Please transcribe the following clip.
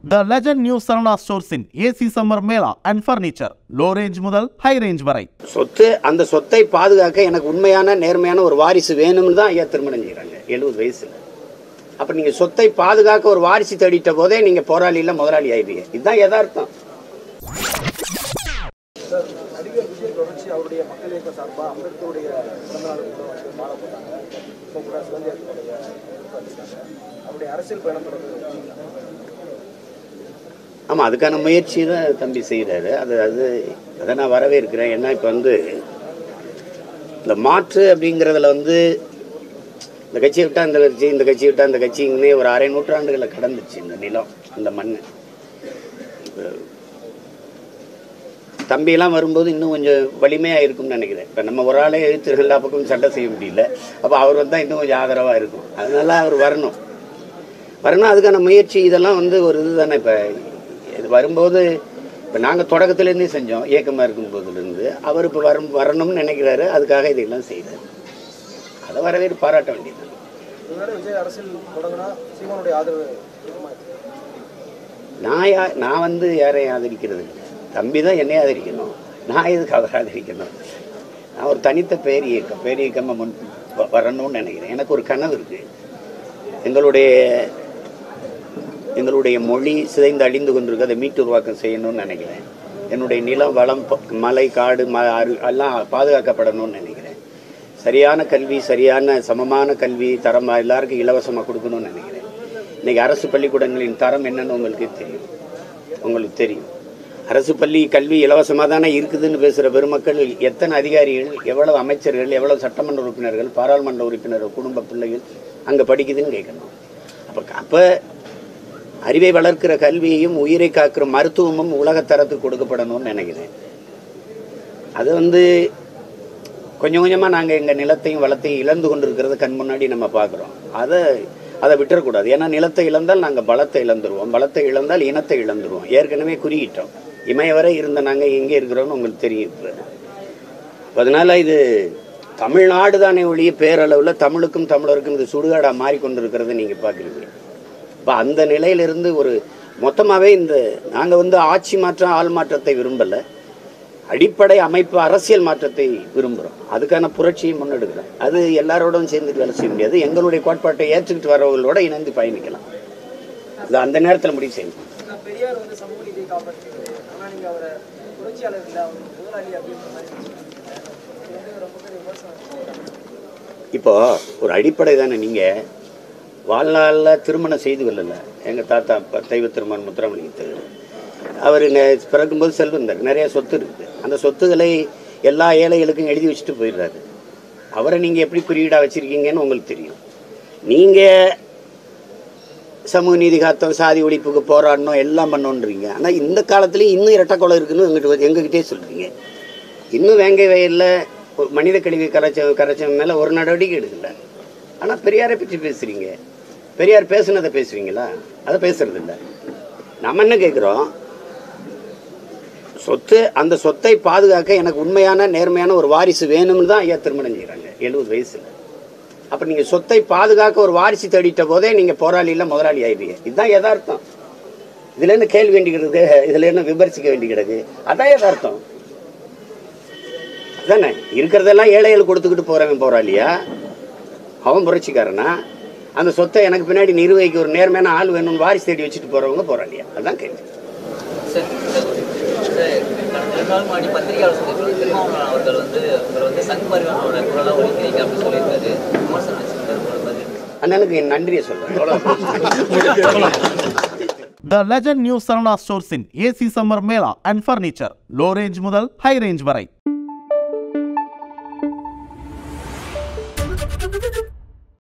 த legend new Saravana ஸ்டோர்ஸின் AC summer mela and furniture low range முதல் high range வரை சொத்து அந்த சொத்தை பாதுகாக்க எனக்கு உண்மையான நேர்மையான ஒரு வாரிசு வேணும்னு தான் ஐயா திருமணம் செய்கிறாங்க எழுபது வயசுல அப்ப நீங்க சொத்தை பாதுகாக்க ஒரு வாரிசு தேடிட்ட போதே நீங்க போராளி இல்ல முதலாளி ஆயிடுவீங்க இதுதான் யதார்த்தம் நடிகர் விஜய் தொடர்ச்சி அவருடைய மக்கள் இயக்க சார்பாக அம்பேத்கருடைய பிறந்தநாள் கூட வந்து மாலை போட்டாங்க இப்போ கூட சுதந்திரத்தினுடைய எதிர்ப்பு அறிவிச்சாங்க. அவருடைய அரசியல் பயணம் தொடர்ந்து ஆமா அதுக்கான முயற்சி தான் தம்பி செய்கிறாரு அது அது அதை நான் வரவேற்கிறேன் ஏன்னா இப்போ வந்து இந்த மாற்று அப்படிங்கிறதுல வந்து இந்த கட்சியை விட்டா இந்த கட்சி இந்த கட்சி விட்டா இந்த கட்சிங்கன்னே ஒரு அரை நூற்றாண்டுகளை கடந்துச்சு இந்த நிலம் இந்த மண் தம்பியெல்லாம் வரும்போது இன்னும் கொஞ்சம் வலிமையாக இருக்கும்னு நினைக்கிறேன் இப்போ நம்ம ஒரு ஆளே எழுத்து எல்லா பக்கமும் சண்டை செய்ய முடியல அப்போ அவர் வந்தால் இன்னும் கொஞ்சம் ஆதரவாக இருக்கும் அதனால அவர் வரணும் வரணும் அதுக்கான முயற்சி இதெல்லாம் வந்து ஒரு இது தானே இப்போ இது வரும்போது இப்போ நாங்கள் தொடக்கத்துலேருந்தே செஞ்சோம் இயக்கமாக இருக்கும் போதுலேருந்து அவர் இப்போ வரும் வரணும்னு நினைக்கிறாரு அதுக்காக இதெல்லாம் செய்கிறார் அதை வரவேற்று பாராட்ட வேண்டியது ஒருவேளை விஜய் அரசியல் தொடங்கினா சீமானுடைய ஆதரவு இருக்குமா? நான் யா நான் வந்து யாரையும் ஆதரிக்கிறது இல்லை தம்பி தான் என்னை ஆதரிக்கணும் நான் எதுக்கு அவர் ஆதரிக்கணும் நான் ஒரு தனித்த பேர் இயக்கம் பேர் இயக்கமாக முன் வ- வரணும்னு நினைக்கிறேன் எனக்கு ஒரு கனவு இருக்குது எங்களுடைய எங்களுடைய மொழி சிதைந்து அழிந்து கொண்டிருக்கு அதை மீட்டு உருவாக்கம் செய்யணும்னு நினைக்கிறேன் என்னுடைய நிலம் வளம் ப- மலை காடு ம அரு எல்லாம் பாதுகாக்கப்படணும்னு நினைக்கிறேன் சரியான கல்வி சரியான சமமான கல்வி தரமாக எல்லாருக்கும் இலவசமாக கொடுக்கணும்னு நினைக்கிறேன் இன்னைக்கு அரசு பள்ளிக்கூடங்களின் தரம் என்னன்னு உங்களுக்கு தெரியும் உங்களுக்கு தெரியும் அரசு பள்ளி கல்வி இலவசமாக தானே இருக்குதுன்னு பேசுகிற பெருமக்கள் எத்தனை அதிகாரிகள் எவ்வளவு அமைச்சர்கள் எவ்வளவு சட்டமன்ற உறுப்பினர்கள் பாராளுமன்ற உறுப்பினர்கள் குடும்ப பிள்ளைகள் அங்கே படிக்குதுன்னு கேட்கணும் அப்போ அப்போ அறிவை வளர்க்கிற கல்வியையும் உயிரை காக்கிற மருத்துவமும் உலகத்தரத்துக்கு கொடுக்கப்படணும்னு நினைக்கிறேன் அது வந்து கொஞ்சம் கொஞ்சமாக நாங்கள் எங்கள் நிலத்தையும் வளத்தையும் இழந்து கொண்டிருக்கிறத கண் முன்னாடி நம்ம பார்க்குறோம் அதை அதை விட்டுறக்கூடாது ஏன்னா நிலத்தை இழந்தால் நாங்கள் பலத்தை இழந்துருவோம் பலத்தை இழந்தால் இனத்தை இழந்துருவோம் ஏற்கனவே குறியிட்டோம் இமயவரை இருந்த நாங்கள் எங்கே இருக்கிறோம்னு உங்களுக்கு தெரியும் இப்போ அதனால இது தமிழ்நாடு தானே ஒழிய பேரளவில் தமிழுக்கும் தமிழருக்கும் இது சுடுகாடாக மாறிக்கொண்டிருக்கிறத நீங்கள் பார்க்குறீங்க இப்போ அந்த நிலையிலிருந்து ஒரு மொத்தமாகவே இந்த நாங்கள் வந்து ஆட்சி மாற்றம் ஆள் மாற்றத்தை விரும்பலை அடிப்படை அமைப்பு அரசியல் மாற்றத்தை விரும்புகிறோம் அதுக்கான புரட்சியை முன்னெடுக்கிறோம் அது எல்லாரோடும் சேர்ந்து வேலை செய்ய முடியாது எங்களுடைய கோட்பாட்டை ஏற்றுக்கிட்டு வரவங்களோட இணைந்து பயணிக்கலாம் இது அந்த நேரத்தில் முடிவு செய்யணும் ஆனா பெரியார் வந்து சமூக நீதியை காப்பாற்றிருக்காரு ஆனால் நீங்கள் அவரை புரட்சியாளர் இல்லை அவர் முதலாளி அப்படின்ற மாதிரி வச்சுருக்கீங்க. இது வந்து ரொம்ப பெரிய விமர்சனம் இப்போ ஒரு அடிப்படை தானே நீங்கள் வாழ்நாளில் திருமணம் செய்து கொள்ளல எங்கள் தாத்தா ப- தெய்வ திருமணம் முத்துராமலிங்க அவர் பிறக்கும்போது செல்வந்தார் நிறைய சொத்து இருக்குது அந்த சொத்துக்களை எல்லா ஏழைகளுக்கும் எழுதி வச்சுட்டு போயிடுறாரு அவரை நீங்கள் எப்படி குறியீடாக வச்சுருக்கீங்கன்னு உங்களுக்கு தெரியும் நீங்கள் சமூக நீதி காத்தம் சாதி ஒழிப்புக்கு போராடணும் எல்லாம் பண்ணணுன்றீங்க ஆனால் இந்த காலத்துலேயும் இன்னும் இரட்டக்கொலை இருக்குன்னு எங்கிட்ட எங்ககிட்டே சொல்கிறீங்க இன்னும் வேங்கை வயலில் ஒரு மனித கழிவு கரைச்ச கரைச்சவன் மேலே ஒரு நடவடிக்கை எடுக்கல ஆனால் பெரியாரை பற்றி பேசுகிறீங்க பெரியார் பேசுனதை பேசுவீங்களா அதை பேசுறது இல்ல நம்ம என்ன கேட்குறோம் சொத்து அந்த சொத்தை பாதுகாக்க எனக்கு உண்மையான நேர்மையான ஒரு வாரிசு வேணும்னு தான் ஐயா திருமணம் செய்கிறாங்க எழுபது வயசில் அப்போ நீங்கள் சொத்தை பாதுகாக்க ஒரு வாரிசு தேடிட்ட போதே நீங்கள் போராளி இல்லை முதலாளி ஆயிடுவீங்க இதுதான் யதார்த்தம் இதில் என்ன கேள்வி வேண்டி கிடக்கு இதில் என்ன விமர்சிக்க வேண்டி கிடக்கு அதான் யதார்த்தம் அதானே இருக்கிறதெல்லாம் ஏழைகள் கொடுத்துக்கிட்டு போகிறவன் போராளியா அவன் புரட்சிக்காரனா அந்த சொத்தை எனக்கு பின்னாடி நிர்வகிக்க ஒரு நேர்மையான ஆள் வேணும்னு வாரிசு தேடி வச்சுட்டு போகிறவங்க போராளியா அதான் கேள்வி சார் சார் கடந்த ரெண்டு நாள் முன்னாடி பத்திரிகையாளர் சந்திப்பில் திருமாவளவன் அவர்கள் வந்து உங்களை வந்து சங் பரிவாரோட குரலாக ஒழிக்கிறீங்க அப்படின்னு சொல்லியிருக்காரு விமர்சனம் வச்சிருக்காரு உங்களை பதில் அண்ணனுக்கு என் நன்றியை சொல்கிறேன் த லெஜண்ட் நியூ சரவணா ஸ்டோர்ஸின் AC summer mela and furniture low range முதல் ஹை ரேஞ்ச் வரை